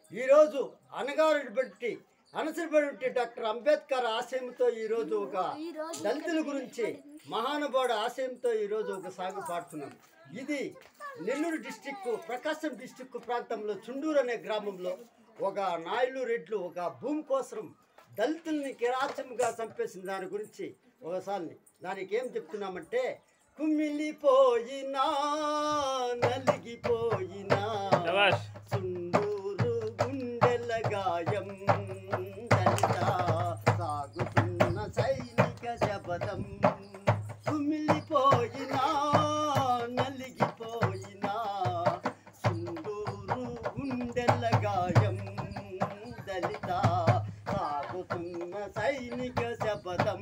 ఈరోజు అనగారిబట్టి అనసరబడి డాక్టర్ అంబేద్కర్ ఆశయంతో ఈరోజు ఒక దళితుల గురించి మహానుభావుడు ఆశయంతో ఈరోజు ఒక సాగు పాడుతున్నాం ఇది నెల్లూరు డిస్టిక్ ప్రకాశం డిస్టిక్ ప్రాంతంలో చుండూరు అనే గ్రామంలో ఒక నాయులు రెడ్లు ఒక భూమి కోసం దళితుల్ని కిరాచంగా చంపేసిన దాని గురించి ఒకసారి దానికి ఏం చెప్తున్నామంటే కుమిలిపోయినా నలిగిపోయినా శభాష్. చుండూరు గుండెల గాయం దళిత సాగుతున్న సైనిక శపథం కుమిలిపోయినా నలిగిపోయినా చుండూరు గుండెల గాయం దళిత సాగుతున్న సైనిక శపథం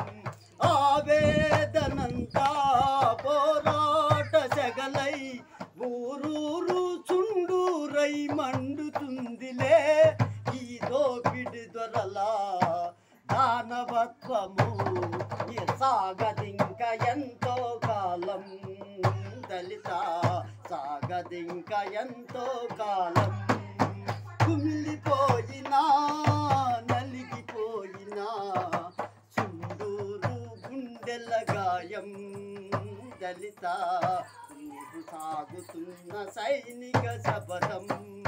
ఆవేదనంతా పోరాట సగలై ఊరూరు చుండూరై మండుతుందిలే ఈ దోపిడి దొరలా దానవత్వము ఈ సాగదింక ఎంతో కాలం దళిత సాగదింక ఎంతో కాలం కుమిలిపోయినా నలిగిపోయినా చుండూరు గుండెల గాయం దళిత నీరు సాగుతున్న సైనిక శపథం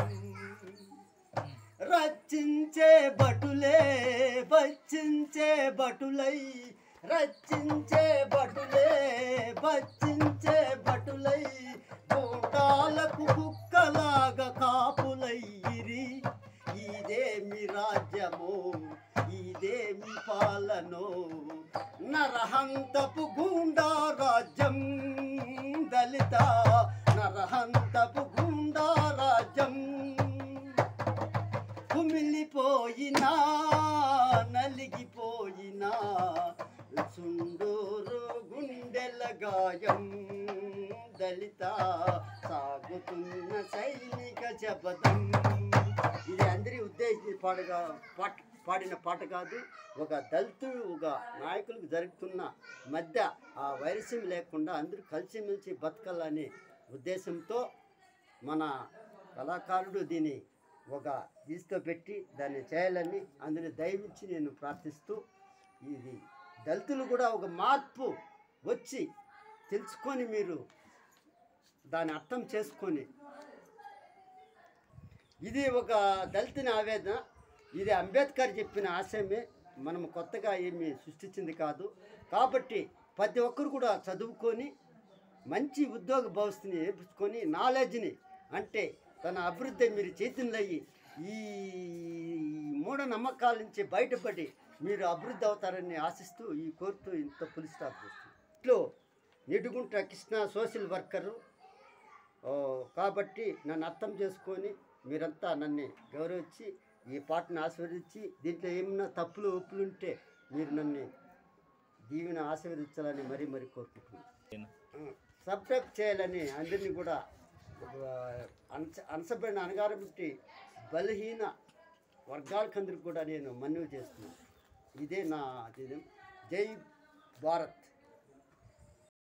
రచించే బటులే బచ్చించే బటులై రచించే బటులే బచ్చించే బటులై గోటాలకు కుక్కలాగా కాపులయ్యిరి ఇదేమి రాజ్యమో ఇదేమి పాలనో నరహంతపు గూండా రాజ్యం దళిత నరహంతపు గూండా రాజ్యం కుమిలిపోయినా నలిగిపోయినా సుందూరు గుండెల గాయం దళిత సాగుతున్న సైనిక శపథం ఇది అందరి ఉద్దేశించి పాడగా పాట పాడిన పాట కాదు ఒక దళితుడు ఒక నాయకులకు జరుగుతున్న మధ్య ఆ వైరస్యం లేకుండా అందరూ కలిసిమెలిసి బతకాలనే ఉద్దేశంతో మన కళాకారుడు దీన్ని ఒక దీస్తో పెట్టి దాన్ని చేయాలని అందుని దయవించి నేను ప్రార్థిస్తూ ఇది దళితులు కూడా ఒక మార్పు వచ్చి తెలుసుకొని మీరు దాన్ని అర్థం చేసుకొని ఇది ఒక దళితుని ఆవేదన ఇది అంబేద్కర్ చెప్పిన ఆశయమే మనం కొత్తగా ఏమీ సృష్టించింది కాదు కాబట్టి ప్రతి ఒక్కరు కూడా చదువుకొని మంచి ఉద్యోగ భవిష్యత్తుని నేర్చుకొని నాలెడ్జ్ని అంటే తన అభివృద్ధి మీరు చైతన్యులయ్యి ఈ మూఢనమ్మకాల నుంచి బయటపడి మీరు అభివృద్ధి అవుతారని ఆశిస్తూ ఈ కోరుతూ ఇంత పులి స్టాప్ చేస్తుంది ఇట్లో నిడుగుంట కృష్ణ సోషల్ వర్కరు ఓ, కాబట్టి నన్ను అర్థం చేసుకొని మీరంతా నన్ను గౌరవించి ఈ పాటను ఆశీర్వదించి దీంట్లో ఏమన్నా తప్పులు ఒప్పులు ఉంటే మీరు నన్ను దీవెన ఆశీర్వదించాలని మరీ మరీ కోరుకుంటున్నాను సబ్స్క్రైబ్ చేయాలని అందరినీ కూడా ఆ, అనస అనసబడిన అనగారం పెట్టి బలహీన వర్గాలకందరికి కూడా నేను మనవి చేస్తున్నాను ఇదే నా ఇది జై భారత్